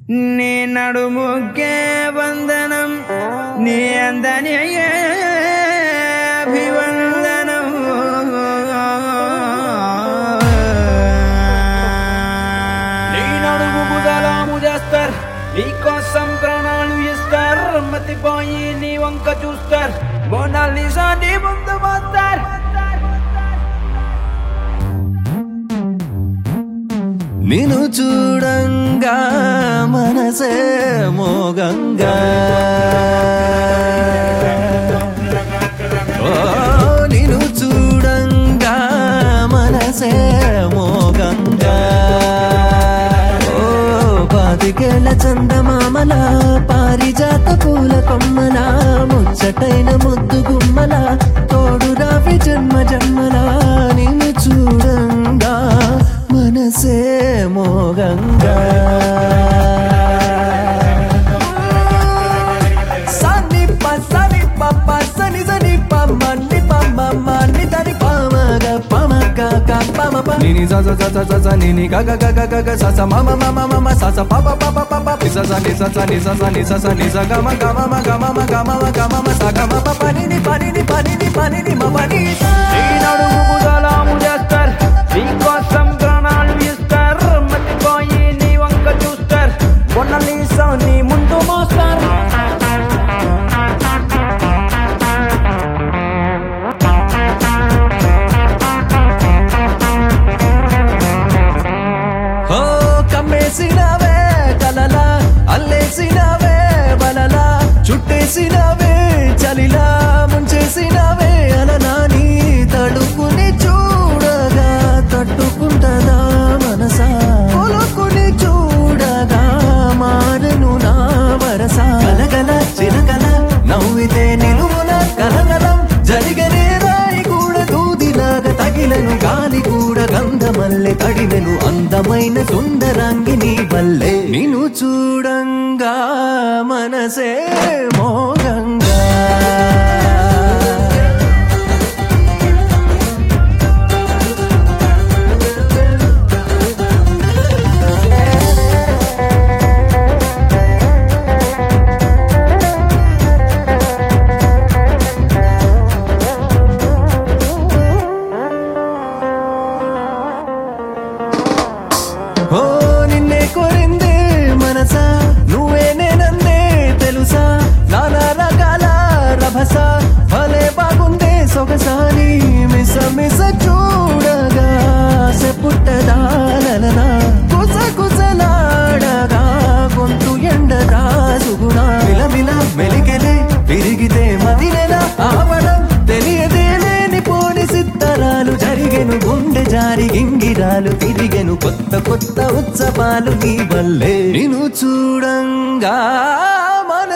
నీ నడుముకే వందనం నీ అందని అభివందనం నీ నడుము బుదలాము చేస్తారు నీకోసం ప్రాణాలు ఇస్తారు మతిపోయి నీ వంక చూస్తారు మోనాలిసా నీ ముందు పోతారు నిన్ను చూడంగా మనసే మోగంగా ఓ నిన్ను చూడంగా మనసే మోగంగా ఓ పాతికేళ్ల చందమామల పారిజాత పూల కొమ్మల ముచ్చటైన ముద్దు గుమ్మల తోడు రావి జన్మ జన్మల నిన్ను చూడంగా మనసే మోగంగా సని ప సని ప ప సని సని ప మని ప మ మ ని దని ప మ గ ప మ గ గ ప మ ప ని ని స స స స స స ని ని గ గ గ గ గ గ స స మ మ మ మ మ మ స స ప ప ప ప ప ప పి స స ని స స ని స స ని స స ని స గ మ గ మ మ గ మ మ గ మ మ గ మ మ స గ మ ప ప ని ని ప ని ని ప ని ని ప ని ని మ ప ని స నీ నడుము బుదలాము చేస్తారు నీకోసం ప్రాణాలు ఇస్తారు మతిపోయి నీ వంక చూస్తారు మోనాలిసా నీ ముందు మోస్తారు ఓ కమ్మేసినవే కలలా అల్లేసినవే బలలా చుట్టేసినవే చలిలా ముంచేసినవే అలనా నీ తడుకుని చూడగా తట్టుకుంటదా మనసా కొలుకుని చూడగా మారను నా వరస కలగల చిరకల నవ్వితే నిలువున కలగలం జరిగనే రాయి కూడా దూదిలాగా తగిలను గాలి కూడా గంధమల్లె తడినెను అందమైన సుందరాంగిని వల్లే నిన్ను చూడంగా మనసే మోగంగా ఓ నిన్నే కోరింది మనసా నువ్వే నేనందే తెలుసా నానా రకాల రభస భలే బాగుందే సొగసాని మిస మిస చూడగా సెపుట్టదాలనా కుస కుసలాడగా గొంతు ఎండగా సుగుణ మిలమిల మెలికెలే తిరిగితే మదినెలా ఆవడం తెలియదే లేని పోని సిద్ధరాలు జరిగెను గుండె జారి గింగిరాలు తిరిగెను కొత్త కొత్త ఉత్సవాలు నీ వల్లే నిన్ను చూడంగా మన